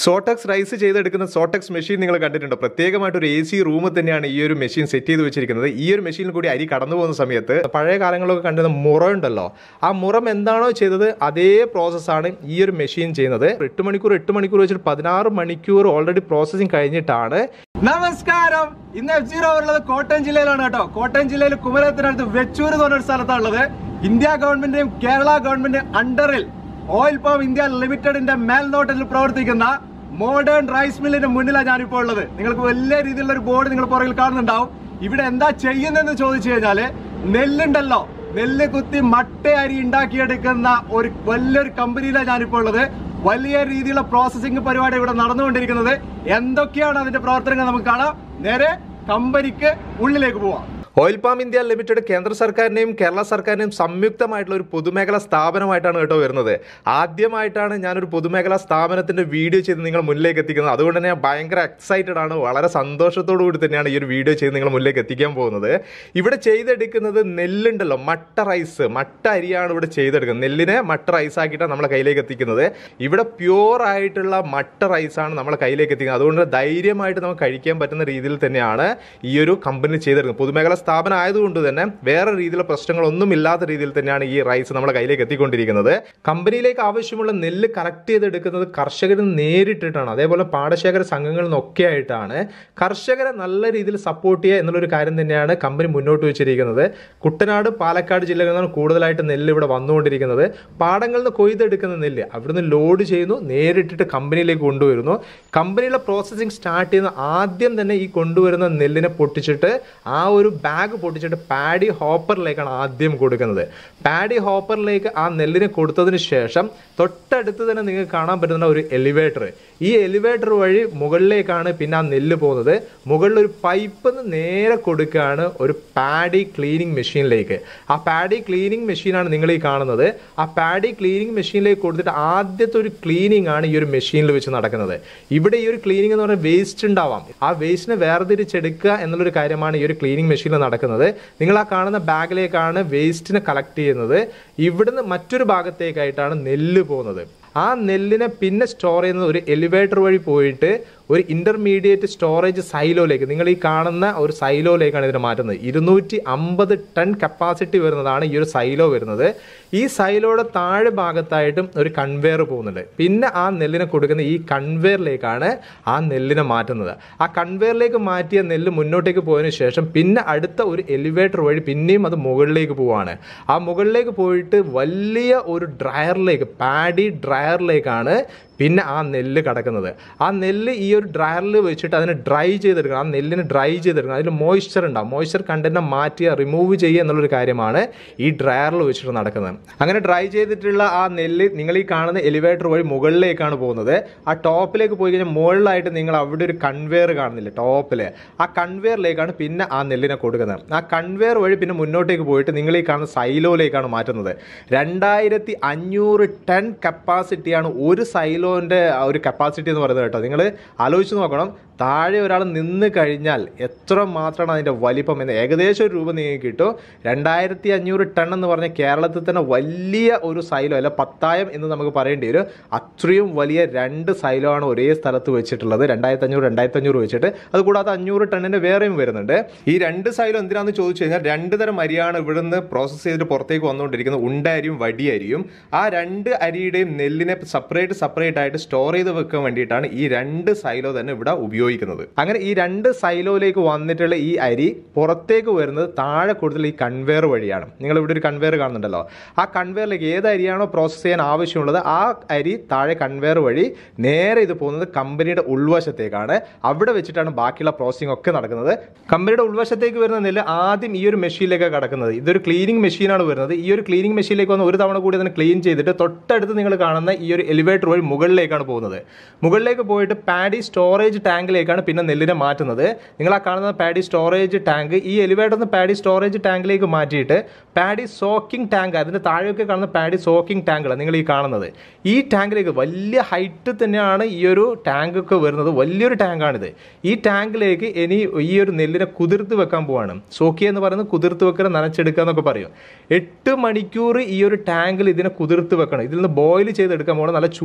Sortex rice ചെയ്തെടുക്കുന്ന Sortex machine നിങ്ങൾ കണ്ടിട്ടുണ്ടോ പ്രത്യേകമായിട്ട് ഒരു എ സി റൂമിൽ തന്നെയാണ് ഈ ഒരു മെഷീൻ സെറ്റ് ചെയ്ത് വെച്ചിരിക്കുന്നത് ഈ ഒരു മെഷീനിൽ കൂടി അരി കടന്നു പോകുന്ന സമയത്ത് പഴയ കാലങ്ങളൊക്കെ കണ്ടിരുന്ന മുറ ഉണ്ടല്ലോ ആ മുറം എന്താണോ ചെയ്തത് അതേ പ്രോസസ്സാണ് ഈ ഒരു മെഷീൻ ചെയ്യുന്നത് എട്ട് മണിക്കൂർ എട്ട് മണിക്കൂർ വെച്ചിട്ട് പതിനാറ് മണിക്കൂർ ഓൾറെഡി പ്രോസസ്സിങ് കഴിഞ്ഞിട്ടാണ് നമസ്കാരം ഇന്ന് എഫ് സീറോ ഉള്ളത് കോട്ടയം ജില്ലയിലാണ് കേട്ടോ കോട്ടയം ജില്ലയിൽ കുമരത്തിനടുത്ത് വെച്ചൂർ എന്ന് പറഞ്ഞൊരു സ്ഥലത്താണ് ഉള്ളത് ഇന്ത്യ ഗവൺമെന്റിന്റെയും കേരള ഗവൺമെന്റിന്റെയും അണ്ടറിൽ ഓയിൽ പാം ഇന്ത്യ ലിമിറ്റഡിന്റെ മേൽനോട്ടത്തിൽ പ്രവർത്തിക്കുന്ന മോഡേൺ റൈസ് മില്ലിന്റെ മുന്നിലാണ് ഞാനിപ്പോൾ ഉള്ളത് നിങ്ങൾക്ക് വലിയ രീതിയിലുള്ള ഒരു ബോർഡ് നിങ്ങൾ പുറകിൽ കാണുന്നുണ്ടാവും ഇവിടെ എന്താ ചെയ്യുന്നതെന്ന് ചോദിച്ചു കഴിഞ്ഞാല് നെല്ലുണ്ടല്ലോ നെല്ല് കുത്തി മട്ട അരി ഉണ്ടാക്കിയെടുക്കുന്ന ഒരു വലിയൊരു കമ്പനിയിലാണ് ഞാനിപ്പോൾ ഉള്ളത് വലിയ രീതിയിലുള്ള പ്രോസസ്സിംഗ് പരിപാടി ഇവിടെ നടന്നുകൊണ്ടിരിക്കുന്നത് എന്തൊക്കെയാണ് അതിന്റെ പ്രവർത്തനങ്ങൾ നമുക്ക് കാണാം നേരെ കമ്പനിക്ക് ഉള്ളിലേക്ക് പോവാം ഓയിൽ പാം ഇന്ത്യ ലിമിറ്റഡ് കേന്ദ്ര സർക്കാരിന്റെയും കേരള സർക്കാരിന്റെയും സംയുക്തമായിട്ടുള്ള ഒരു പൊതുമേഖലാ സ്ഥാപനമായിട്ടാണ് കേട്ടോ വരുന്നത് ആദ്യമായിട്ടാണ് ഞാനൊരു പൊതുമേഖലാ സ്ഥാപനത്തിന്റെ വീഡിയോ ചെയ്ത് നിങ്ങൾ മുന്നിലേക്ക് എത്തിക്കുന്നത് അതുകൊണ്ട് തന്നെ ഞാൻ ഭയങ്കര എക്സൈറ്റഡ് ആണ് വളരെ സന്തോഷത്തോടു കൂടി തന്നെയാണ് ഈ ഒരു വീഡിയോ ചെയ്ത് നിങ്ങൾ മുന്നിലേക്ക് എത്തിക്കാൻ പോകുന്നത് ഇവിടെ ചെയ്തെടുക്കുന്നത് നെല്ലുണ്ടല്ലോ മട്ട റൈസ് മട്ട അരിയാണ് ഇവിടെ ചെയ്തെടുക്കുന്നത് നെല്ലിനെ മട്ട റൈസ് ആക്കിയിട്ടാണ് നമ്മളെ കയ്യിലേക്ക് എത്തിക്കുന്നത് ഇവിടെ പ്യൂർ ആയിട്ടുള്ള മട്ട റൈസാണ് നമ്മളെ കയ്യിലേക്ക് എത്തിക്കുന്നത് അതുകൊണ്ട് ധൈര്യമായിട്ട് നമുക്ക് കഴിക്കാൻ പറ്റുന്ന രീതിയിൽ തന്നെയാണ് ഈ ഒരു കമ്പനി ചെയ്തെടുക്കുന്നത് പൊതുമേഖലാ സ്ഥാപനം ആയതുകൊണ്ട് തന്നെ വേറെ രീതിയിലുള്ള പ്രശ്നങ്ങളൊന്നും ഇല്ലാത്ത രീതിയിൽ തന്നെയാണ് ഈ റൈസ് നമ്മുടെ കയ്യിലേക്ക് എത്തിക്കൊണ്ടിരിക്കുന്നത് കമ്പനിയിലേക്ക് ആവശ്യമുള്ള നെല്ല് കളക്ട് ചെയ്തെടുക്കുന്നത് കർഷകരിൽ നേരിട്ടിട്ടാണ് അതേപോലെ പാടശേഖര സംഘങ്ങളിൽ നിന്നൊക്കെ ആയിട്ടാണ് കർഷകരെ നല്ല രീതിയിൽ സപ്പോർട്ട് ചെയ്യുക എന്നുള്ളൊരു കാര്യം തന്നെയാണ് കമ്പനി മുന്നോട്ട് വെച്ചിരിക്കുന്നത് കുട്ടനാട് പാലക്കാട് ജില്ലകളിൽ നിന്നാണ് കൂടുതലായിട്ട് നെല്ല് ഇവിടെ വന്നുകൊണ്ടിരിക്കുന്നത് പാടങ്ങളിൽ നിന്ന് കൊയ്തെടുക്കുന്ന നെല്ല് അവിടുന്ന് ലോഡ് ചെയ്യുന്നു നേരിട്ടിട്ട് കമ്പനിയിലേക്ക് കൊണ്ടുവരുന്നു കമ്പനിയുടെ പ്രോസസ്സിംഗ് സ്റ്റാർട്ട് ചെയ്യുന്ന ആദ്യം തന്നെ ഈ കൊണ്ടുവരുന്ന നെല്ലിനെ പൊട്ടിച്ചിട്ട് ആ ഒരു ബാഗ് പൊട്ടിച്ചിട്ട് പാഡി ഹോപ്പറിലേക്കാണ് ആദ്യം കൊടുക്കുന്നത് പാഡി ഹോപ്പറിലേക്ക് ആ നെല്ലിനെ കൊടുത്തതിന് ശേഷം തൊട്ടടുത്ത് തന്നെ നിങ്ങൾക്ക് കാണാൻ പറ്റുന്ന ഒരു എലിവേറ്റർ ഈ എലിവേറ്റർ വഴി മുകളിലേക്കാണ് പിന്നെ ആ നെല്ല് പോകുന്നത് മുകളിൽ ഒരു പൈപ്പ് നേരെ കൊടുക്കുകയാണ് ഒരു പാഡി ക്ലീനിങ് മെഷീനിലേക്ക് ആ പാഡി ക്ലീനിങ് മെഷീനാണ് നിങ്ങൾ ഈ കാണുന്നത് ആ പാഡി ക്ലീനിങ് മെഷീനിലേക്ക് കൊടുത്തിട്ട് ആദ്യത്തെ ഒരു ക്ലീനിങ് ആണ് ഈ ഒരു മെഷീനിൽ വെച്ച് നടക്കുന്നത് ഇവിടെ ഈ ഒരു ക്ലീനിങ് എന്ന് പറഞ്ഞാൽ വേസ്റ്റ് ഉണ്ടാവാം ആ വേസ്റ്റിനെ വേർതിരിച്ചെടുക്കുക എന്നുള്ളൊരു കാര്യമാണ് ഈ ഒരു ക്ലീനിങ് മെഷീനിൽ നടക്കുന്നത് നിങ്ങൾ ആ കാണുന്ന ബാഗിലേക്കാണ് വേസ്റ്റിനെ കളക്ട് ചെയ്യുന്നത് ഇവിടുന്ന് മറ്റൊരു ഭാഗത്തേക്കായിട്ടാണ് നെല്ല് പോകുന്നത് ആ നെല്ലിനെ പിന്നെ സ്റ്റോർ ചെയ്യുന്നത് ഒരു എലിവേറ്റർ വഴി പോയിട്ട് ഒരു ഇന്റർമീഡിയറ്റ് സ്റ്റോറേജ് സൈലോയിലേക്ക് നിങ്ങൾ ഈ കാണുന്ന ഒരു സൈലോയിലേക്കാണ് ഇതിനെ മാറ്റുന്നത് ഇരുന്നൂറ്റി അമ്പത് ടൺ കപ്പാസിറ്റി വരുന്നതാണ് ഈ ഒരു സൈലോ വരുന്നത് ഈ സൈലോയുടെ താഴെ ഭാഗത്തായിട്ടും ഒരു കൺവെയർ പോകുന്നുണ്ട് പിന്നെ ആ നെല്ലിനെ കൊടുക്കുന്ന ഈ കൺവെയറിലേക്കാണ് ആ നെല്ലിനെ മാറ്റുന്നത് ആ കൺവെയറിലേക്ക് മാറ്റിയ നെല്ല് മുന്നോട്ടേക്ക് പോയതിനു ശേഷം പിന്നെ അടുത്ത ഒരു എലിവേറ്റർ വഴി പിന്നെയും അത് മുകളിലേക്ക് പോവാണ് ആ മുകളിലേക്ക് പോയിട്ട് വലിയ ഒരു ഡ്രയറിലേക്ക് പാഡി ഡ്രയറിലേക്കാണ് പിന്നെ ആ നെല്ല് കിടക്കുന്നത് ആ നെല്ല് ഈ ഒരു ഡ്രയറിൽ വെച്ചിട്ട് അതിനെ ഡ്രൈ ചെയ്തെടുക്കണം ആ നെല്ലിന് ഡ്രൈ ചെയ്തെടുക്കണം അതിൽ മോയ്സ്ചർ ഉണ്ടാവും മോയ്സ്ചർ കണ്ടന്റ് മാറ്റുക റിമൂവ് ചെയ്യുക എന്നുള്ളൊരു കാര്യമാണ് ഈ ഡ്രയറിൽ വെച്ചിട്ട് നടക്കുന്നത് അങ്ങനെ ഡ്രൈ ചെയ്തിട്ടുള്ള ആ നെല്ല് നിങ്ങൾ ഈ കാണുന്ന എലിവേറ്റർ വഴി മുകളിലേക്കാണ് പോകുന്നത് ആ ടോപ്പിലേക്ക് പോയി കഴിഞ്ഞാൽ മുകളിലായിട്ട് നിങ്ങൾ അവിടെ ഒരു കൺവെയർ കാണുന്നില്ല ടോപ്പിൽ ആ കൺവെയറിലേക്കാണ് പിന്നെ ആ നെല്ലിനെ കൊടുക്കുന്നത് ആ കൺവെയർ വഴി പിന്നെ മുന്നോട്ടേക്ക് പോയിട്ട് നിങ്ങൾ ഈ കാണുന്ന സൈലോയിലേക്കാണ് മാറ്റുന്നത് രണ്ടായിരത്തി അഞ്ഞൂറ് ടൺ കപ്പാസിറ്റിയാണ് ഒരു സൈലോൻ്റെ ഒരു കപ്പാസിറ്റി എന്ന് പറയുന്നത് കേട്ടോ നിങ്ങൾ ആലോചിച്ച് നോക്കണം താഴെ ഒരാൾ നിന്ന് കഴിഞ്ഞാൽ എത്ര മാത്രമാണ് അതിൻ്റെ വലിപ്പം എന്ന് ഏകദേശം ഒരു രൂപ നിങ്ങൾക്ക് കിട്ടും രണ്ടായിരത്തി അഞ്ഞൂറ് ടൺ എന്ന് പറഞ്ഞാൽ കേരളത്തിൽ തന്നെ വലിയ ഒരു സൈലോ അല്ല പത്തായം എന്ന് നമുക്ക് പറയേണ്ടി വരും അത്രയും വലിയ രണ്ട് സൈലോ ആണ് ഒരേ സ്ഥലത്ത് വെച്ചിട്ടുള്ളത് രണ്ടായിരത്തി അഞ്ഞൂറ് രണ്ടായിരത്തി അഞ്ഞൂറ് വെച്ചിട്ട് അതുകൂടാതെ അഞ്ഞൂറ് ടണ്ണിൻ്റെ വേറെയും വരുന്നുണ്ട് ഈ രണ്ട് സൈലോ എന്തിനാണെന്ന് ചോദിച്ചു കഴിഞ്ഞാൽ രണ്ട് തരം അരിയാണ് ഇവിടുന്ന് പ്രോസസ്സ് ചെയ്തിട്ട് പുറത്തേക്ക് വന്നുകൊണ്ടിരിക്കുന്നത് ഉണ്ട അരിയും വടി അരിയും ആ രണ്ട് അരിയുടെയും നെല്ലിനെ സെപ്പറേറ്റ് സെപ്പറേറ്റ് ആയിട്ട് സ്റ്റോർ ചെയ്ത് വെക്കാൻ വേണ്ടിയിട്ടാണ് ഈ രണ്ട് സൈലോ തന്നെ ഇവിടെ ഉപയോഗിക്കുന്നത് അങ്ങനെ ഈ രണ്ട് സൈലോയിലേക്ക് വന്നിട്ടുള്ള ഈ അരി പുറത്തേക്ക് വരുന്നത് താഴെ കൂടുതൽ ഈ കൺവെയർ വഴിയാണ് നിങ്ങൾ ഇവിടെ ഒരു കൺവെയർ കാണുന്നുണ്ടല്ലോ ആ കൺവെയറിലേക്ക് ഏത് അരിയാണോ പ്രോസസ്സ് ചെയ്യാൻ ആവശ്യമുള്ളത് ആ അരി താഴെ കൺവെയർ വഴി നേരെ ഇത് പോകുന്നത് കമ്പനിയുടെ ഉൾവശത്തേക്കാണ് അവിടെ വെച്ചിട്ടാണ് ബാക്കിയുള്ള പ്രോസസ്സിംഗ് ഒക്കെ നടക്കുന്നത് കമ്പനിയുടെ ഉൾവശത്തേക്ക് വരുന്ന നെല്ല് ആദ്യം ഈ ഒരു മെഷീനിലേക്കാണ് കിടക്കുന്നത് ഇതൊരു ക്ലീനിങ് മെഷീനാണ് വരുന്നത് ഈ ഒരു ക്ലീനിങ് മെഷീനിലേക്ക് വന്ന് ഒരു തവണ കൂടി അതിനെ ക്ലീൻ ചെയ്തിട്ട് തൊട്ടടുത്ത് നിങ്ങൾ കാണുന്ന ഈ ഒരു എലിവേറ്റർ വഴി മുകളിലേക്കാണ് പോകുന്നത് മുകളിലേക്ക് പോയിട്ട് പാഡി സ്റ്റോറേജ് ടാങ്കിലേക്കാണ് പിന്നെ നെല്ലിനെ മാറ്റുന്നത് നിങ്ങൾ ആ കാണുന്ന പാഡി സ്റ്റോറേജ് ടാങ്ക് ഈ എലിവേറ്ററിൽ നിന്ന് പാഡി സ്റ്റോറേജ് ടാങ്കിലേക്ക് മാറ്റിയിട്ട് പാഡി സോക്കിംഗ് ടാങ്ക് അതിൻ്റെ താഴെയൊക്കെ കാണുന്ന പാഡി സോക്കിംഗ് ടാങ്കുകൾ നിങ്ങൾ ഈ കാണുന്നത് ഈ ടാങ്കിലേക്ക് വലിയ ഹൈറ്റ് തന്നെയാണ് ഈ ഒരു ടാങ്ക് ഒക്കെ വരുന്നത് വലിയൊരു ടാങ്കാണിത് ഈ ടാങ്കിലേക്ക് ഇനി ഈ ഒരു നെല്ലിനെ കുതിർത്ത് വെക്കാൻ പോവാണ് സോക്കി എന്ന് പറയുന്നത് കുതിർത്ത് വെക്കുക നനച്ചെടുക്കുക എന്നൊക്കെ പറയും എട്ട് മണിക്കൂർ ഈ ഒരു ടാങ്കിൽ ഇതിനെ കുതിർത്ത് വെക്കണം ഇതിൽ നിന്ന് ബോയിൽ ചെയ്തെടുക്കാൻ പോകണം നല്ല ചൂടുള്ള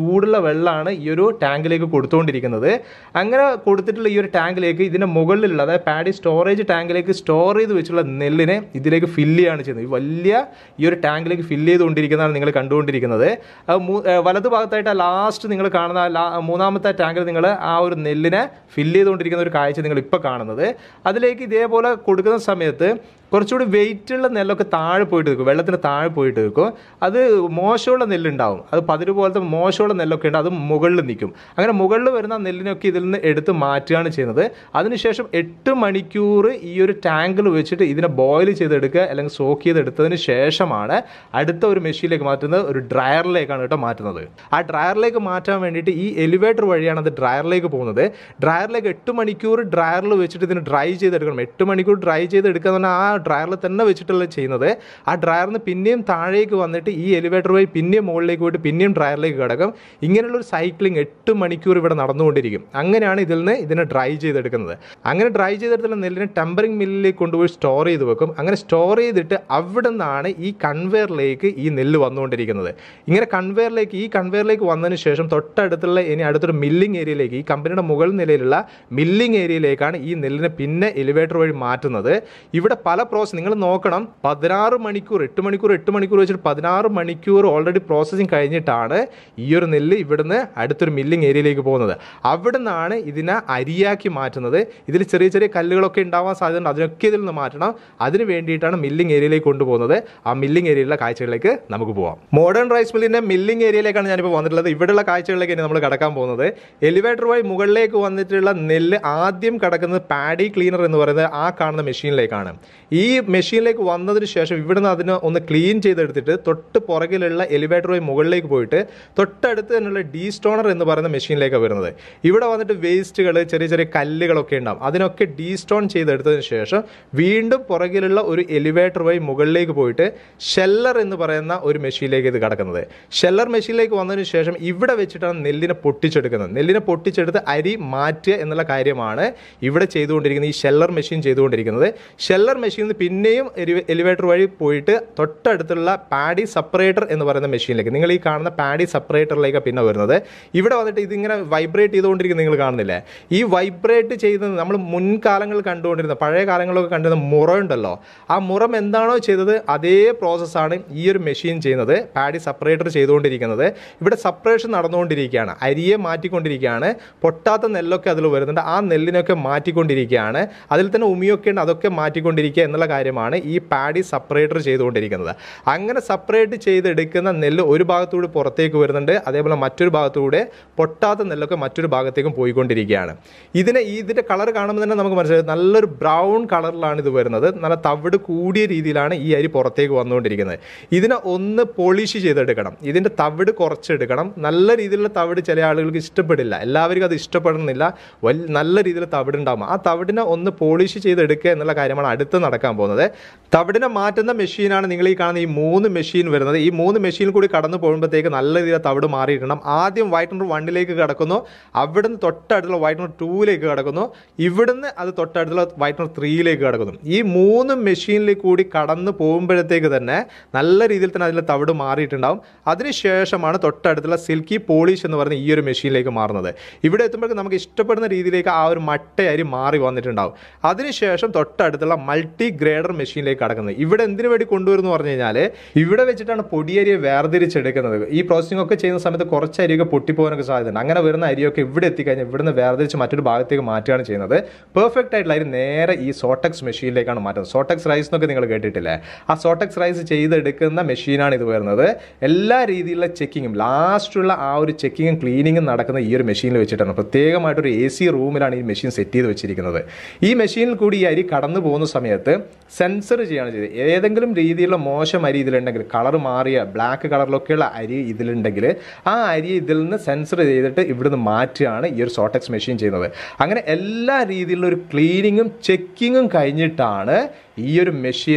വെള്ളമാണ് ഈ ഒരു ടാങ്കിലേക്ക് കൊടുത്തുകൊണ്ടിരിക്കുന്നത് അങ്ങനെ കൊടുത്തിട്ടുള്ള ഈ ഒരു ടാങ്കിലേക്ക് ഇതിൻ്റെ മുകളിലുള്ള അതായത് പാഡി സ്റ്റോറേജ് ടാങ്കിലേക്ക് സ്റ്റോർ ചെയ്ത് വെച്ചുള്ള നെല്ലിനെ ഇതിലേക്ക് ഫില്ല് ചെയ്യാണ് ചെയ്യുന്നത് ഈ വലിയ ഈ ഒരു ടാങ്കിലേക്ക് ഫില്ല് ചെയ്തുകൊണ്ടിരിക്കുന്നതാണ് നിങ്ങൾ കണ്ടുകൊണ്ടിരിക്കുന്നത് അത് മൂ- ഏഹ് വലതു ഭാഗത്തായിട്ട് ലാസ്റ്റ് നിങ്ങൾ കാണുന്ന ആ ലാ- മൂന്നാമത്തെ ടാങ്കിൽ നിങ്ങൾ ആ ഒരു നെല്ലിനെ ഫില്ല് ചെയ്തുകൊണ്ടിരിക്കുന്ന ഒരു കാഴ്ച നിങ്ങൾ ഇപ്പോൾ കാണുന്നത് അതിലേക്ക് ഇതേപോലെ കൊടുക്കുന്ന സമയത്ത് കുറച്ചുകൂടി വെയിറ്റ് ഉള്ള നെല്ലൊക്കെ താഴെ പോയിട്ട് നിൽക്കും വെള്ളത്തിന് താഴെ പോയിട്ട് നിൽക്കും അത് മോശമുള്ള നെല്ലുണ്ടാവും അത് പതിര് പോലത്തെ മോശമുള്ള നെല്ലൊക്കെ ഉണ്ട് അത് മുകളിൽ നിൽക്കും അങ്ങനെ മുകളിൽ വരുന്ന നെല്ലിനൊക്കെ ഇതിൽ നിന്ന് എടുത്ത് മാറ്റുകയാണ് ചെയ്യുന്നത് അതിനുശേഷം എട്ട് മണിക്കൂർ ഈ ഒരു ടാങ്കിൽ വെച്ചിട്ട് ഇതിനെ ബോയിൽ ചെയ്തെടുക്കുക അല്ലെങ്കിൽ സോക്ക് ചെയ്തെടുത്തതിന് ശേഷമാണ് അടുത്ത ഒരു മെഷീനിലേക്ക് മാറ്റുന്നത് ഒരു ഡ്രയറിലേക്കാണ് കേട്ടോ മാറ്റുന്നത് ആ ഡ്രയറിലേക്ക് മാറ്റാൻ വേണ്ടിയിട്ട് ഈ എലിവേറ്റർ വഴിയാണ് അത് ഡ്രയറിലേക്ക് പോകുന്നത് ഡ്രയറിലേക്ക് എട്ട് മണിക്കൂർ ഡ്രയറിൽ വെച്ചിട്ട് ഇതിന് ഡ്രൈ ചെയ്തെടുക്കണം എട്ട് മണിക്കൂർ ഡ്രൈ ചെയ്തെടുക്കുക എന്ന് പറഞ്ഞാൽ ആ ഡ്രയറിൽ തന്നെ വെച്ചിട്ടുള്ള ചെയ്യുന്നത് ആ ഡ്രയറിന് പിന്നെയും താഴേക്ക് വന്നിട്ട് ഈ എലിവേറ്റർ വഴി പിന്നെയും മുകളിലേക്ക് പോയിട്ട് പിന്നെയും ഡ്രയറിലേക്ക് കിടക്കും ഇങ്ങനെയുള്ള ഒരു സൈക്ലിംഗ് എട്ട് മണിക്കൂർ ഇവിടെ നടന്നുകൊണ്ടിരിക്കും അങ്ങനെയാണ് ഇതിൽ നിന്ന് ഇതിനെ ഡ്രൈ ചെയ്തെടുക്കുന്നത് അങ്ങനെ ഡ്രൈ ചെയ്തെടുത്തുള്ള നെല്ലിനെ ടെമ്പറിംഗ് മില്ലിലേക്ക് കൊണ്ടുപോയി സ്റ്റോർ ചെയ്ത് വെക്കും അങ്ങനെ സ്റ്റോർ ചെയ്തിട്ട് അവിടെ നിന്നാണ് ഈ കൺവെയറിലേക്ക് ഈ നെല്ല് വന്നുകൊണ്ടിരിക്കുന്നത് ഇങ്ങനെ കൺവെയറിലേക്ക് ഈ കൺവെയറിലേക്ക് വന്നതിന് ശേഷം തൊട്ടടുത്തുള്ള ഇനി അടുത്തൊരു മില്ലിംഗ് ഏരിയയിലേക്ക് ഈ കമ്പനിയുടെ മുകൾ നിലയിലുള്ള മില്ലിംഗ് ഏരിയയിലേക്കാണ് ഈ നെല്ലിനെ പിന്നെ എലിവേറ്റർ വഴി മാറ്റുന്നത് ഇവിടെ പല പ്രോസസ് നിങ്ങൾ നോക്കണം പതിനാറ് മണിക്കൂർ എട്ട് മണിക്കൂർ എട്ട് മണിക്കൂർ വെച്ചിട്ട് പതിനാറ് മണിക്കൂർ ഓൾറെഡി പ്രോസസ്സിങ് കഴിഞ്ഞിട്ടാണ് ഈ ഒരു നെല്ല് ഇവിടുന്ന് അടുത്തൊരു മില്ലിംഗ് ഏരിയയിലേക്ക് പോകുന്നത് അവിടെ നിന്നാണ് ഇതിനെ അരിയാക്കി മാറ്റുന്നത് ഇതിൽ ചെറിയ ചെറിയ കല്ലുകളൊക്കെ ഉണ്ടാവാൻ സാധ്യതയുണ്ട് അതിനൊക്കെ ഇതിൽ നിന്ന് മാറ്റണം അതിന് വേണ്ടിയിട്ടാണ് മില്ലിംഗ് ഏരിയയിലേക്ക് കൊണ്ടുപോകുന്നത് ആ മില്ലിംഗ് ഏരിയയിലുള്ള കാഴ്ചകളിലേക്ക് നമുക്ക് പോവാം മോഡേൺ റൈസ് മില്ലിന്റെ മില്ലിംഗ് ഏരിയയിലേക്കാണ് ഞാനിപ്പോൾ വന്നിട്ടുള്ളത് ഇവിടെയുള്ള കാഴ്ചകളിലേക്ക് ഇനി നമ്മൾ കടക്കാൻ പോകുന്നത് എലിവേറ്റർ വഴി മുകളിലേക്ക് വന്നിട്ടുള്ള നെല്ല് ആദ്യം കടക്കുന്നത് പാഡി ക്ലീനർ എന്ന് പറയുന്നത് ആ കാണുന്ന മെഷീനിലേക്കാണ് ഈ മെഷീനിലേക്ക് വന്നതിന് ശേഷം ഇവിടുന്ന് അതിനെ ഒന്ന് ക്ലീൻ ചെയ്തെടുത്തിട്ട് തൊട്ട് പുറകിലുള്ള എലിവേറ്റർ വഴി മുകളിലേക്ക് പോയിട്ട് തൊട്ടടുത്ത് തന്നെയുള്ള ഡീ സ്റ്റോണർ എന്ന് പറയുന്ന മെഷീനിലേക്കാണ് വരുന്നത് ഇവിടെ വന്നിട്ട് വേസ്റ്റുകൾ ചെറിയ ചെറിയ കല്ലുകളൊക്കെ ഉണ്ടാവും അതിനൊക്കെ ഡീ സ്റ്റോൺ ചെയ്തെടുത്തതിന് ശേഷം വീണ്ടും പുറകിലുള്ള ഒരു എലിവേറ്റർ വഴി മുകളിലേക്ക് പോയിട്ട് ഷെല്ലർ എന്ന് പറയുന്ന ഒരു മെഷീനിലേക്ക് ഇത് കടക്കുന്നത് ഷെല്ലർ മെഷീനിലേക്ക് വന്നതിന് ശേഷം ഇവിടെ വെച്ചിട്ടാണ് നെല്ലിനെ പൊട്ടിച്ചെടുക്കുന്നത് നെല്ലിനെ പൊട്ടിച്ചെടുത്ത് അരി മാറ്റുക എന്നുള്ള കാര്യമാണ് ഇവിടെ ചെയ്തുകൊണ്ടിരിക്കുന്നത് ഈ ഷെല്ലർ മെഷീൻ ചെയ്തുകൊണ്ടിരിക്കുന്നത് ഷെല്ലർ മെഷീനിൽ പിന്നെയും എലിവേറ്റർ വഴി പോയിട്ട് തൊട്ടടുത്തുള്ള പാഡി സെപ്പറേറ്റർ എന്ന് പറയുന്ന മെഷീനിലേക്ക് നിങ്ങൾ ഈ കാണുന്ന പാഡി സെപ്പറേറ്ററിലേക്ക് പിന്നെ വരുന്നത് ഇവിടെ വന്നിട്ട് ഇതിങ്ങനെ വൈബ്രേറ്റ് ചെയ്തുകൊണ്ടിരിക്കുന്നത് നിങ്ങൾ കാണുന്നില്ലേ ഈ വൈബ്രേറ്റ് ചെയ്യുന്നത് നമ്മൾ മുൻകാലങ്ങളിൽ കണ്ടുകൊണ്ടിരുന്ന പഴയ കാലങ്ങളിലൊക്കെ കണ്ടിരുന്ന മുറ ഉണ്ടല്ലോ ആ മുറം എന്താണോ ചെയ്തത് അതേ പ്രോസസ്സാണ് ഈ ഒരു മെഷീൻ ചെയ്യുന്നത് പാഡി സെപ്പറേറ്റർ ചെയ്തുകൊണ്ടിരിക്കുന്നത് ഇവിടെ സെപ്പറേഷൻ നടന്നുകൊണ്ടിരിക്കുകയാണ് അരിയെ മാറ്റിക്കൊണ്ടിരിക്കുകയാണ് പൊട്ടാത്ത നെല്ലൊക്കെ അതിൽ വരുന്നുണ്ട് ആ നെല്ലിനൊക്കെ മാറ്റിക്കൊണ്ടിരിക്കുകയാണ് അതിൽ തന്നെ ഉമിയൊക്കെ ഉണ്ട് അതൊക്കെ മാറ്റിക്കൊണ്ടിരിക്കുക എന്നുള്ള കാര്യമാണ് ഈ പാഡി സെപ്പറേറ്റർ ചെയ്തുകൊണ്ടിരിക്കുന്നത് അങ്ങനെ സെപ്പറേറ്റ് ചെയ്തെടുക്കുന്ന നെല്ല് ഒരു ഭാഗത്തൂടെ പുറത്തേക്ക് വരുന്നുണ്ട് അതേപോലെ മറ്റൊരു ഭാഗത്തൂടെ പൊട്ടാത്ത നെല്ലൊക്കെ മറ്റൊരു ഭാഗത്തേക്കും പോയിക്കൊണ്ടിരിക്കുകയാണ് ഇതിനെ ഈ ഇതിൻ്റെ കളർ കാണുമ്പോൾ തന്നെ നമുക്ക് മനസ്സിലായി നല്ലൊരു ബ്രൗൺ കളറിലാണ് ഇത് വരുന്നത് നല്ല തവിട് കൂടിയ രീതിയിലാണ് ഈ അരി പുറത്തേക്ക് വന്നുകൊണ്ടിരിക്കുന്നത് ഇതിനെ ഒന്ന് പോളിഷ് ചെയ്തെടുക്കണം ഇതിൻ്റെ തവിട് കുറച്ചെടുക്കണം നല്ല രീതിയിലുള്ള തവിട് ചില ആളുകൾക്ക് ഇഷ്ടപ്പെടില്ല എല്ലാവർക്കും അത് ഇഷ്ടപ്പെടുന്നില്ല വൽ നല്ല രീതിയിൽ തവിട് ഉണ്ടാകും ആ തവിടിനെ ഒന്ന് പോളിഷ് ചെയ്തെടുക്കുക എന്നുള്ള കാര്യമാണ് അടുത്ത് നടക്കാൻ പോകുന്നത് തവിടിനെ മാറ്റുന്ന മെഷീനാണ് നിങ്ങൾ ഈ കാണുന്ന ഈ മൂന്ന് മെഷീൻ വരുന്നത് ഈ മൂന്ന് മെഷീൻ കൂടി കടന്നു പോകുമ്പോഴത്തേക്ക് നല്ല രീതിയിൽ തവിട് മാറിയിടണം ആദ്യം വൈറ്റ് നമ്പർ വണ്ണിലേക്ക് കടക്കുന്നു അവിടുന്ന് തൊട്ടടുത്തുള്ള വൈറ്റ് നമ്പർ ടൂവിലേക്ക് കടക്കുന്നു ഇവിടുന്ന് അത് തൊട്ടടുത്തുള്ള വൈറ്റ് നമ്പർ ത്രീയിലേക്ക് കടക്കുന്നു ഈ മൂന്ന് മെഷീനിലേക്ക് കൂടി കടന്നു പോകുമ്പോഴത്തേക്ക് തന്നെ നല്ല രീതിയിൽ തന്നെ അതിൽ തവിട് മാറിയിട്ടുണ്ടാവും അതിനുശേഷമാണ് തൊട്ടടുത്തുള്ള സിൽക്കി പോളിഷ് എന്ന് പറയുന്ന ഈ ഒരു മെഷീനിലേക്ക് മാറുന്നത് ഇവിടെ എത്തുമ്പോഴേക്കും നമുക്ക് ഇഷ്ടപ്പെടുന്ന രീതിയിലേക്ക് ആ ഒരു മട്ട അരി മാറി വന്നിട്ടുണ്ടാവും അതിനുശേഷം തൊട്ടടുത്തുള്ള മൾട്ടി ഗ്രേഡർ മെഷീനിലേക്ക് കടക്കുന്നത് ഇവിടെ എന്തിനു വേണ്ടി കൊണ്ടുവരുന്നു പറഞ്ഞു കഴിഞ്ഞാൽ ഇവിടെ വെച്ചിട്ടാണ് പൊടിയരിയെ വേർതിരിച്ചെടുക്കുന്നത് ഈ പ്രോസസ്സിംഗ് ഒക്കെ ചെയ്യുന്ന സമയത്ത് കുറച്ച് അരിയൊക്കെ പൊട്ടിപ്പോകാനൊക്കെ സാധ്യതയുണ്ട് അങ്ങനെ വരുന്ന അരിയൊക്കെ ഇവിടെ എത്തിക്കഴിഞ്ഞാൽ ഇവിടുന്ന് വേർതിരിച്ച് മറ്റൊരു ഭാഗത്തേക്ക് മാറ്റുകയാണ് ചെയ്യുന്നത് പെർഫെക്റ്റ് ആയിട്ടുള്ള അരി നേരെ ഈ സോട്ടക്സ് മെഷീനിലേക്കാണ് മാറ്റുന്നത് സോട്ടക്സ് റൈസ് എന്നൊക്കെ നിങ്ങൾ കേട്ടിട്ടില്ലേ ആ സോട്ടക്സ് റൈസ് ചെയ്തെടുക്കുന്ന മെഷീനാണ് ഇത് വരുന്നത് എല്ലാ രീതിയിലുള്ള ചെക്കിങ്ങും ലാസ്റ്റുള്ള ആ ഒരു ചെക്കിങ്ങും ക്ലീനിങ്ങും നടക്കുന്ന ഈ ഒരു മെഷീനിൽ വെച്ചിട്ടാണ് പ്രത്യേകമായിട്ടൊരു എ സി റൂമിലാണ് ഈ മെഷീൻ സെറ്റ് ചെയ്ത് വെച്ചിരിക്കുന്നത് ഈ മെഷീനിൽ കൂടി ഈ അരി കടന്നു പോകുന്ന സമയത്ത് സെൻസർ ചെയ്യുകയാണ് ചെയ്തത് ഏതെങ്കിലും രീതിയിലുള്ള മോശം അരി ഇതിലുണ്ടെങ്കിൽ കളർ മാറിയ ബ്ലാക്ക് കളറിലൊക്കെയുള്ള അരി ഇതിലുണ്ടെങ്കിൽ ആ അരി ഇതിൽ നിന്ന് സെൻസർ ചെയ്തിട്ട് ഇവിടുന്ന് മാറ്റുകയാണ് ഈ ഒരു സോട്ടക്സ് മെഷീൻ ചെയ്യുന്നത് അങ്ങനെ എല്ലാ രീതിയിലുള്ള ഒരു ക്ലീനിങ്ങും ചെക്കിങ്ങും കഴിഞ്ഞിട്ടാണ് ഈ ഒരു മെഷീനിൽ നിന്ന്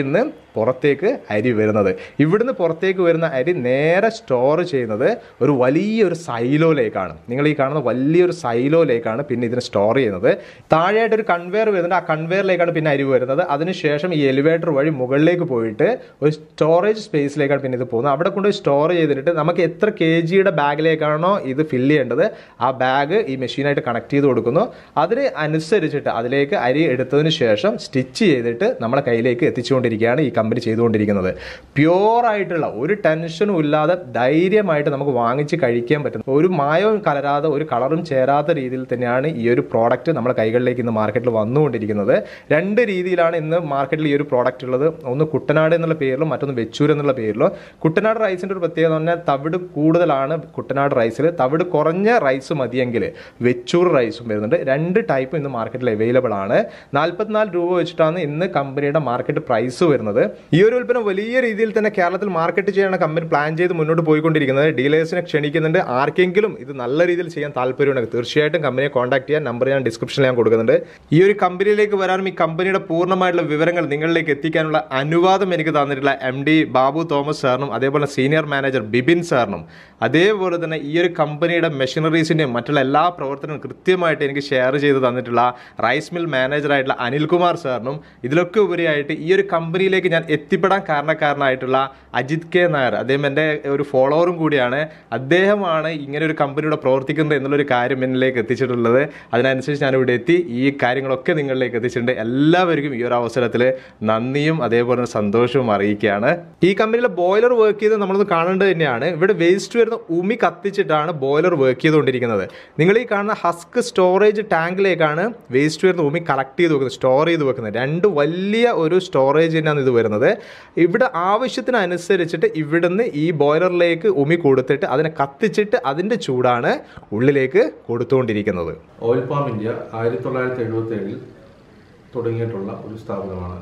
പുറത്തേക്ക് അരി വരുന്നത് ഇവിടുന്ന് പുറത്തേക്ക് വരുന്ന അരി നേരെ സ്റ്റോർ ചെയ്യുന്നത് ഒരു വലിയൊരു സൈലോയിലേക്കാണ് നിങ്ങൾ ഈ കാണുന്ന വലിയൊരു സൈലോയിലേക്കാണ് പിന്നെ ഇതിനെ സ്റ്റോർ ചെയ്യുന്നത് താഴെയായിട്ട് ഒരു കൺവെയർ വരുന്നുണ്ട് ആ കൺവെയറിലേക്കാണ് പിന്നെ അരി വരുന്നത് അതിനുശേഷം ഈ എലിവേറ്റർ വഴി മുകളിലേക്ക് പോയിട്ട് ഒരു സ്റ്റോറേജ് സ്പേസിലേക്കാണ് പിന്നെ ഇത് പോകുന്നത് അവിടെ കൊണ്ട് സ്റ്റോർ ചെയ്തിട്ട് നമുക്ക് എത്ര കെ ജിയുടെ ബാഗിലേക്കാണോ ഇത് ഫില്ല് ചെയ്യേണ്ടത് ആ ബാഗ് ഈ മെഷീനായിട്ട് കണക്ട് ചെയ്ത് കൊടുക്കുന്നു അതിന് അനുസരിച്ചിട്ട് അതിലേക്ക് അരി എടുത്തതിന് ശേഷം സ്റ്റിച്ച് ചെയ്തിട്ട് നമ്മളെ കയ്യിലേക്ക് എത്തിച്ചുകൊണ്ടിരിക്കുകയാണ് ഈ കമ്പനി ചെയ്തുകൊണ്ടിരിക്കുന്നത് പ്യുവർ ആയിട്ടുള്ള ഒരു ടെൻഷനും ഇല്ലാതെ ധൈര്യമായിട്ട് നമുക്ക് വാങ്ങിച്ച് കഴിക്കാൻ പറ്റുന്ന ഒരു മായവും കലരാതെ ഒരു കളറും ചേരാത്ത രീതിയിൽ തന്നെയാണ് ഈ ഒരു പ്രോഡക്റ്റ് നമ്മുടെ കൈകളിലേക്ക് ഇന്ന് മാർക്കറ്റിൽ വന്നുകൊണ്ടിരിക്കുന്നത് രണ്ട് രീതിയിലാണ് ഇന്ന് മാർക്കറ്റിൽ ഈ ഒരു പ്രോഡക്റ്റ് ഉള്ളത് ഒന്ന് കുട്ടനാട് എന്നുള്ള പേരിലും മറ്റൊന്ന് വെച്ചൂർ എന്നുള്ള പേരിലും കുട്ടനാട് റൈസിൻ്റെ ഒരു പ്രത്യേകത എന്ന് പറഞ്ഞാൽ തവിട് കൂടുതലാണ് കുട്ടനാട് റൈസിൽ തവിട് കുറഞ്ഞ റൈസ് മതിയെങ്കിൽ വെച്ചൂർ റൈസും വരുന്നുണ്ട് രണ്ട് ടൈപ്പും ഇന്ന് മാർക്കറ്റിൽ അവൈലബിൾ ആണ് നാൽപ്പത്തിനാല് രൂപ വെച്ചിട്ടാണ് ഇന്ന് കമ്പനിയുടെ മാർക്കറ്റ് പ്രൈസ് വരുന്നത് ഈ ഒരു ഉൽപ്പന്നം വലിയ രീതിയിൽ തന്നെ കേരളത്തിൽ മാർക്കറ്റ് ചെയ്യാനാണ് കമ്പനി പ്ലാൻ ചെയ്ത് മുന്നോട്ട് പോയിക്കൊണ്ടിരിക്കുന്നത് ഡീലേഴ്സിനെ ക്ഷണിക്കുന്നുണ്ട് ആർക്കെങ്കിലും ഇത് നല്ല രീതിയിൽ ചെയ്യാൻ താല്പര്യമുണ്ടെങ്കിൽ തീർച്ചയായിട്ടും കമ്പനിയെ കോൺടാക്ട് ചെയ്യാൻ നമ്പർ ഞാൻ ഡിസ്ക്രിപ്ഷനിൽ ഞാൻ കൊടുക്കുന്നുണ്ട് ഈ ഒരു കമ്പനിയിലേക്ക് വരാനും ഈ കമ്പനിയുടെ പൂർണ്ണമായിട്ടുള്ള വിവരങ്ങൾ നിങ്ങളിലേക്ക് എത്തിക്കാനുള്ള അനുവാദം എനിക്ക് തന്നിട്ടുള്ള എം ഡി ബാബു തോമസ് സാറിനും അതേപോലെ സീനിയർ മാനേജർ ബിബിൻ സാറിനും അതേപോലെ തന്നെ ഈ ഒരു കമ്പനിയുടെ മെഷീനറീസിൻ്റെയും മറ്റുള്ള എല്ലാ പ്രവർത്തനവും കൃത്യമായിട്ട് എനിക്ക് ഷെയർ ചെയ്ത് തന്നിട്ടുള്ള റൈസ് മിൽ മാനേജറായിട്ടുള്ള അനിൽകുമാർ സാറിനും ഇതിലൊക്കെ ഉപരിയായിട്ട് ഈ ഒരു കമ്പനിയിലേക്ക് ഞാൻ എത്തിപ്പെടാൻ കാരണക്കാരനായിട്ടുള്ള അജിത് കെ നായർ അദ്ദേഹം എൻ്റെ ഒരു ഫോളോവറും കൂടിയാണ് അദ്ദേഹമാണ് ഇങ്ങനെ ഒരു കമ്പനിയുടെ പ്രവർത്തിക്കുന്നത് എന്നുള്ളൊരു കാര്യം എന്നിലേക്ക് എത്തിച്ചിട്ടുള്ളത് അതിനനുസരിച്ച് ഞാൻ ഇവിടെ എത്തി ഈ കാര്യങ്ങളൊക്കെ നിങ്ങളിലേക്ക് എത്തിച്ചിട്ടുണ്ട് എല്ലാവർക്കും ഈ ഒരു അവസരത്തിൽ നന്ദിയും അതേപോലെ തന്നെ സന്തോഷവും അറിയിക്കുകയാണ് ഈ കമ്പനിയിലെ ബോയിലർ വർക്ക് ചെയ്ത് നമ്മളൊന്ന് കാണേണ്ടത് തന്നെയാണ് ഇവിടെ വേസ്റ്റ് വരുന്ന ഉമി കത്തിച്ചിട്ടാണ് ബോയിലർ വർക്ക് ചെയ്തുകൊണ്ടിരിക്കുന്നത് നിങ്ങൾ ഈ കാണുന്ന ഹസ്ക് സ്റ്റോറേജ് ടാങ്കിലേക്കാണ് വേസ്റ്റ് വരുന്ന ഉമി കളക്ട് ചെയ്ത് വെക്കുന്നത് സ്റ്റോർ ചെയ്ത് വെക്കുന്നത് രണ്ട് വലിയ ഒരു സ്റ്റോറേജ് തന്നെയാണ് ഇത് വരുന്നത് ഇവിടെ ആവശ്യത്തിനനുസരിച്ചിട്ട് ഇവിടുന്ന് ഈ ബോയിലറിലേക്ക് ഉമി കൊടുത്തിട്ട് അതിനെ കത്തിച്ചിട്ട് അതിൻ്റെ ചൂടാണ് ഉള്ളിലേക്ക് കൊടുത്തുകൊണ്ടിരിക്കുന്നത് ഓയിൽ പാം ഇന്ത്യ ആയിരത്തി തൊള്ളായിരത്തി എഴുപത്തി ഏഴിൽ തുടങ്ങിയിട്ടുള്ള ഒരു സ്ഥാപനമാണ്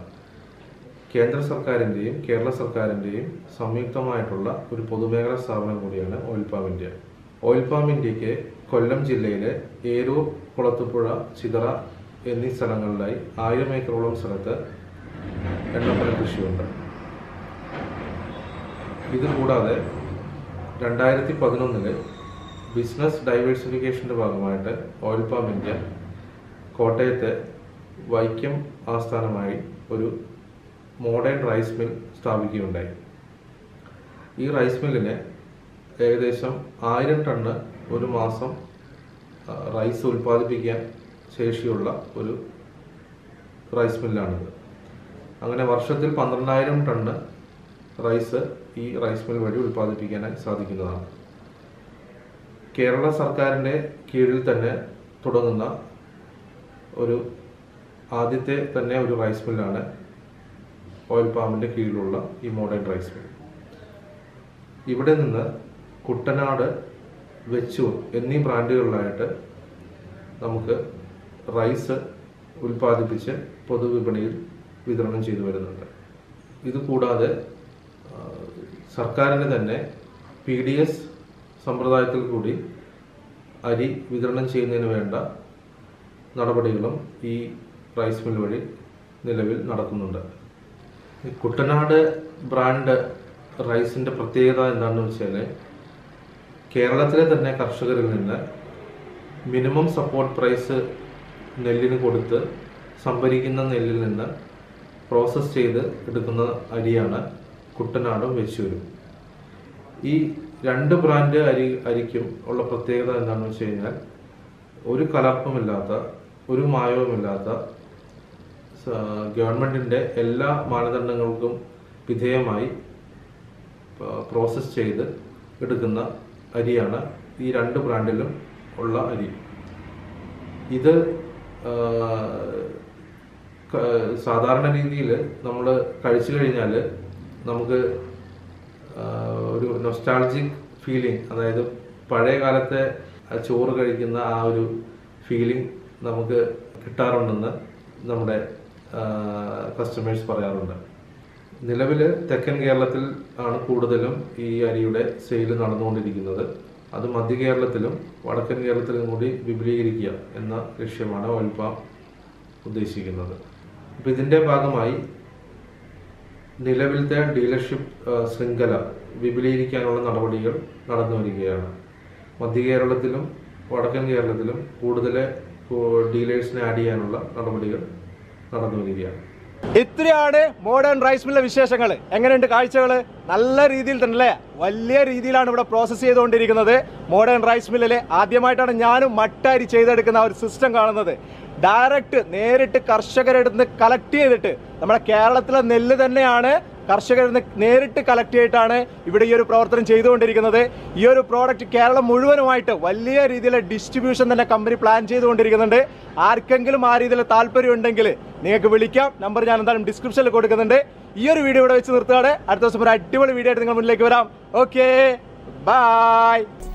കേന്ദ്ര സർക്കാരിൻ്റെയും കേരള സർക്കാരിൻ്റെയും സംയുക്തമായിട്ടുള്ള ഒരു പൊതുമേഖലാ സ്ഥാപനം കൂടിയാണ് oil palm India oil palm ഇന്ത്യക്ക് കൊല്ലം ജില്ലയിലെ ഏരൂർ കുളത്തുപുഴ ചിതറ എന്നീ സ്ഥലങ്ങളിലായി ആയിരം ഏക്കറോളം സ്ഥലത്ത് എണ്ണപ്പന കൃഷിയുണ്ട് ഇത് കൂടാതെ രണ്ടായിരത്തി പതിനൊന്നില് ബിസിനസ് ഡൈവേഴ്സിഫിക്കേഷൻ്റെ ഭാഗമായിട്ട് ഓയിൽ പാം ഇന്ത്യ കോട്ടയത്തെ വൈക്കം ആസ്ഥാനമായി ഒരു മോഡേൺ റൈസ് മിൽ സ്ഥാപിക്കുകയുണ്ടായി ഈ റൈസ് മില്ലിന് ഏകദേശം ആയിരം ടണ്ണ് ഒരു മാസം ആ, റൈസ് ഉൽപ്പാദിപ്പിക്കാൻ ശേഷിയുള്ള ഒരു റൈസ് മില്ലാണിത് അങ്ങനെ വർഷത്തിൽ പന്ത്രണ്ടായിരം ടണ്ണ് റൈസ് ഈ റൈസ് മിൽ വഴി ഉൽപ്പാദിപ്പിക്കാനായി സാധിക്കുന്നതാണ് കേരള സർക്കാരിൻ്റെ കീഴിൽ തന്നെ തുടങ്ങുന്ന ഒരു ആദ്യത്തെ തന്നെ ഒരു റൈസ് മില്ലാണ് ഓയിൽ പാമിൻ്റെ കീഴിലുള്ള ഈ മോഡേൺ റൈസ് മിൽ ഇവിടെ നിന്ന് കുട്ടനാട് വെച്ചൂർ എന്നീ ബ്രാൻഡുകളിലായിട്ട് നമുക്ക് റൈസ് ഉൽപ്പാദിപ്പിച്ച് പൊതുവിപണിയിൽ വിതരണം ചെയ്തു വരുന്നുണ്ട് ഇത് കൂടാതെ ആ, സർക്കാരിന് തന്നെ പി ഡി എസ് സമ്പ്രദായത്തിൽ കൂടി അരി വിതരണം ചെയ്യുന്നതിന് വേണ്ട നടപടികളും ഈ റൈസ് മിൽ വഴി നിലവിൽ നടക്കുന്നുണ്ട് ഈ കുട്ടനാട് ബ്രാൻഡ് റൈസിൻ്റെ പ്രത്യേകത എന്താണെന്ന് വെച്ചാൽ കേരളത്തിലെ തന്നെ കർഷകരിൽ നിന്ന് മിനിമം സപ്പോർട്ട് പ്രൈസ് നെല്ലിന് കൊടുത്ത് സംഭരിക്കുന്ന നെല്ലിൽ നിന്ന് പ്രോസസ്സ് ചെയ്ത് എടുക്കുന്ന അരിയാണ് കുട്ടനാടും വെച്ചൂരും ഈ രണ്ട് ബ്രാൻഡ് അരി അരിക്കും ഉള്ള പ്രത്യേകത എന്താണെന്ന് വെച്ച് കഴിഞ്ഞാൽ ഒരു കലർപ്പുമില്ലാത്ത ഒരു മായവുമില്ലാത്ത സ- ഗവൺമെന്റിന്റെ എല്ലാ മാനദണ്ഡങ്ങൾക്കും വിധേയമായി പ- പ്രോസസ്സ് ചെയ്ത് എടുക്കുന്ന അരിയാണ് ഈ രണ്ട് ബ്രാൻഡിലും ഉള്ള അരി ഇത് ആ, ക- സാധാരണ രീതിയിൽ നമ്മൾ കഴിച്ചു കഴിഞ്ഞാൽ നമുക്ക് ആ, ഒരു നൊസ്റ്റാൾജിക് ഫീലിംഗ് അതായത് പഴയ കാലത്തെ ആ ചോറ് കഴിക്കുന്ന ആ ഒരു ഫീലിംഗ് നമുക്ക് കിട്ടാറുണ്ടെന്ന് നമ്മുടെ കസ്റ്റമേഴ്സ് പറയാറുണ്ട് നിലവിൽ തെക്കൻ കേരളത്തിൽ ആണ് കൂടുതലും ഈ അരിയുടെ സെയിൽ നടന്നുകൊണ്ടിരിക്കുന്നത് അത് മധ്യ കേരളത്തിലും വടക്കൻ കേരളത്തിലും കൂടി വിപുലീകരിക്കുക എന്ന ലക്ഷ്യമാണ് ഓയിൽ പാം ഉദ്ദേശിക്കുന്നത് അപ്പോൾ ഇതിൻ്റെ ഭാഗമായി നിലവിലത്തെ ഡീലർഷിപ്പ് ആ, ശൃംഖല വിപുലീകരിക്കാനുള്ള നടപടികൾ നടന്നു വരികയാണ് മധ്യ കേരളത്തിലും വടക്കൻ കേരളത്തിലും കൂടുതൽ ഡീലേഴ്സിനെ ആഡ് ചെയ്യാനുള്ള നടപടികൾ നടന്നു വരികയാണ് ഇത്രയാണ് മോഡേൺ റൈസ് മില്ലിലെ വിശേഷങ്ങൾ എങ്ങനെയുണ്ട് കാഴ്ചകൾ നല്ല രീതിയിൽ തന്നെ അല്ലേ വലിയ രീതിയിലാണ് ഇവിടെ പ്രോസസ്സ് ചെയ്തുകൊണ്ടിരിക്കുന്നത് മോഡേൺ റൈസ് മില്ലിൽ ആദ്യമായിട്ടാണ് ഞാനും മട്ടരി ചെയ്തെടുക്കുന്ന ആ ഒരു സിസ്റ്റം കാണുന്നത് ഡയറക്റ്റ് നേരിട്ട് കർഷകരുടെ നിന്ന് കളക്ട് ചെയ്തിട്ട് നമ്മുടെ കേരളത്തിലെ നെല്ല് തന്നെയാണ് കർഷകരിൽ നിന്ന് നേരിട്ട് കളക്ട് ചെയ്തിട്ടാണ് ഇവിടെ ഈ ഒരു പ്രവർത്തനം ചെയ്തുകൊണ്ടിരിക്കുന്നത് ഈ ഒരു പ്രോഡക്റ്റ് കേരളം മുഴുവനുമായിട്ട് വലിയ രീതിയിലെ ഡിസ്ട്രിബ്യൂഷൻ തന്നെ കമ്പനി പ്ലാൻ ചെയ്തുകൊണ്ടിരിക്കുന്നുണ്ട് ആർക്കെങ്കിലും ആ രീതിയിൽ താല്പര്യം ഉണ്ടെങ്കിൽ നിങ്ങൾക്ക് വിളിക്കാം നമ്പർ ഞാൻ എന്തായാലും ഡിസ്ക്രിപ്ഷനിൽ കൊടുക്കുന്നുണ്ട് ഈ ഒരു വീഡിയോ ഇവിടെ വെച്ച് നിർത്തുകയാണ് അടുത്ത ദിവസം ഒരു അടിപൊളി വീഡിയോ ആയിട്ട് നിങ്ങൾ മുന്നിലേക്ക് വരാം ഓക്കെ ബൈ